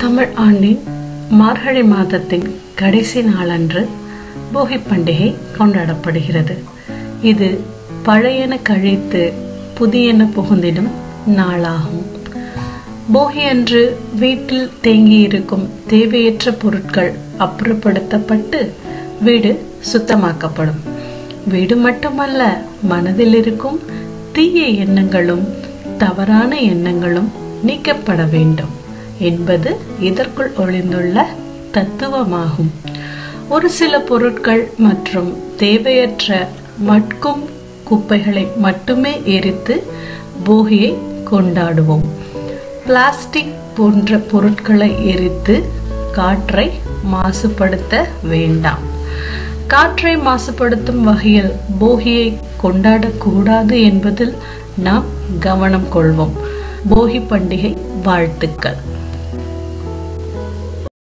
தமிழ் ஆண்டின் மார்கழி மாதத்தின் கடைசி நாளன்று போகி பண்டிகை கொண்டாடப்படுகிறது இது பழையன கழித்து புதியன புகுந்திடும் நாளாகும் போகி அன்று வீட்டில் தேங்கியிருக்கும் தேவையற்ற பொருட்கள் அப்புறப்படுத்தப்பட்டு வீடு சுத்தமாக்கப்படும் வீடு மட்டுமல்ல மனதில் இருக்கும் தீய எண்ணங்களும் தவறான எண்ணங்களும் நீக்கப்பட வேண்டும் என்பது இதற்குள் ஒளிந்துள்ள தத்துவமாகும் ஒரு சில பொருட்கள் மற்றும் தேவையற்ற மட்கும் குப்பைகளை மட்டுமே எரித்து போகியை கொண்டாடுவோம் பிளாஸ்டிக் போன்ற பொருட்களை எரித்து காற்றை மாசுபடுத்த வேண்டாம் காற்றை மாசுபடுத்தும் வகையில் போகியை கொண்டாடக்கூடாது என்பதில் நாம் கவனம் கொள்வோம் போகி பண்டிகை வாழ்த்துக்கள்